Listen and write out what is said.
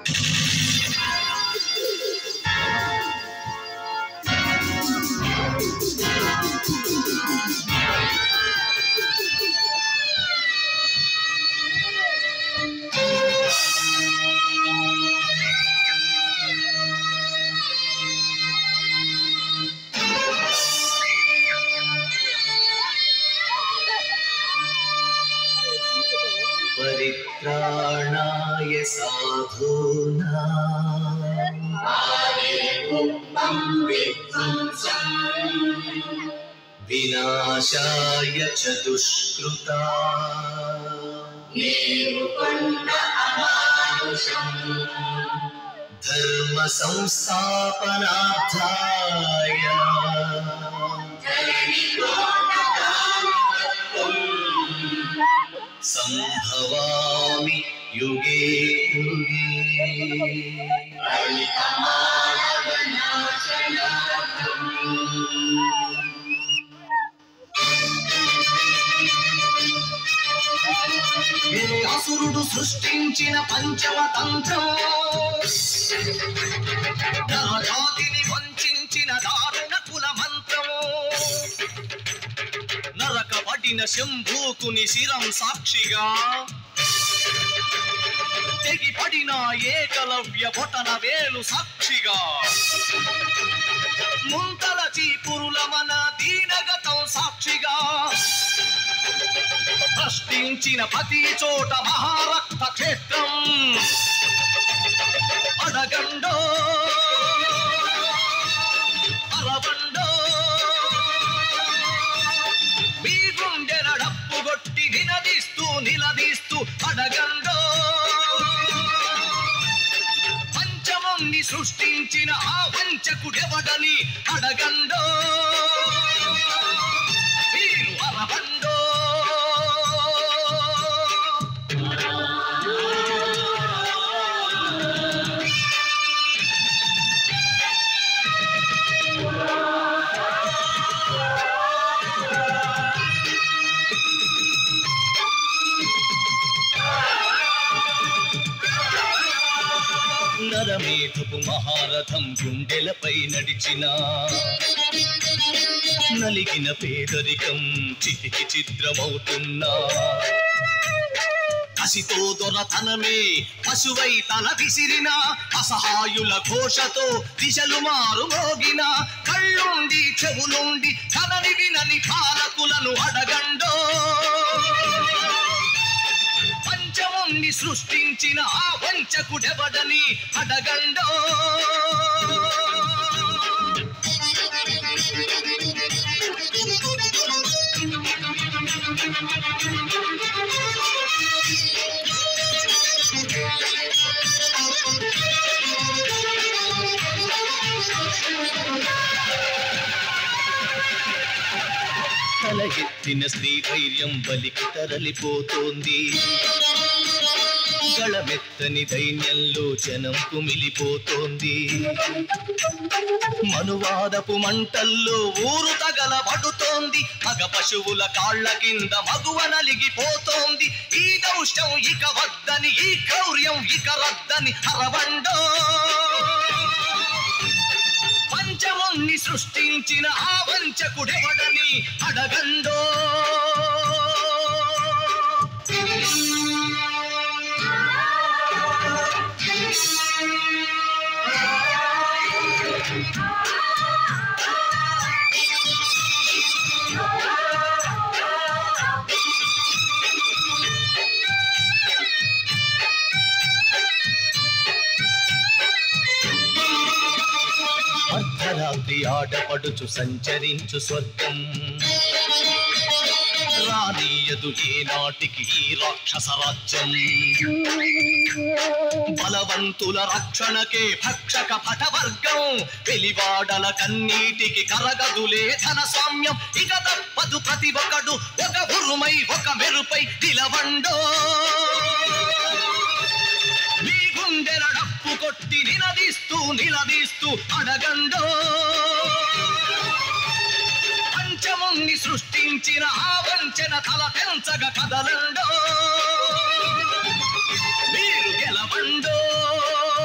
परित्राणाय साधूना विनाशाय च दुष्कृता धर्म संस्थापनार्थाय सम्भवामि युगे युगे ఏ అసురుడు సృష్టించిన పంచమ తంత్రం నా జాతిని వంచిన దారుణ కుల మంత్రం నరకబడిన శంభూకుని శిరం సాక్షిగా తెగిపడిన ఏకలవ్య బొటన వేలు సాక్షిగా ముంతల చీపురుల మన దీనగతం సాక్షిగా ప్రశ్నించిన ప్రతి చోట మహారక్త క్షేత్రం అడగండో అరవండో మీ గుండెల డప్పు కొట్టి నినదిస్తూ నిలదీస్తూ అడగండో పంచముని సృష్టించిన ఆ వంచకుడెవడని అడగండో మీరు అరవండో నరమేధపు మహారథం గుండెలపై నడిచిన నలిగిన పేదరికం చితికి చిత్రమవుతున్నా కసితో దొరతనమే పశువై తల విసిరిన అసహాయుల ఘోషతో దిశలు మారు మోగిన కళ్ళుండి చెవులుండి కనని వినని పాలకులను అడగండో పంచముని సృష్టించిన ఆ వంచకుడెవడని అడగండో తల ఎత్తిన స్త్రీ ధైర్యం బలికి తరలిపోతోంది గళమెత్తని దైన్యంలో జనం కుమిలిపోతోంది మనువాదపు మంటల్లో ఊరు తగలబడుతోంది మగ పశువుల కాళ్ళ కింద మగువ నలిగిపోతోంది ఈ దౌష్టం ఇక వద్దని ఈ క్రౌర్యం ఇక రద్దని అరవండో పంచముని సృష్టించిన ఆ వంచకుడెవడని అడగండో అర్ధరాత్రి ఆటపడుచు సంచరించు స్వర్గం రానీయదు ఏ నాటికి ఈ రాక్షస రాజ్యం బలవంతుల రక్షణకే భక్షక భటవర్గం వెలివాడల కన్నీటికి కరగదులే ధన స్వామ్యం ఇక తప్పదు ప్రతి ఒక్కడు ఒక ఉరుమై ఒక మెరుపై నిలవండో మీ గుండెల డప్పు కొట్టి నిలదీస్తూ నిలదీస్తూ అడగండో పంచముని సృష్టించిన ఆ వంచన తల తెంచగ కదలండో మీరు గెలవండో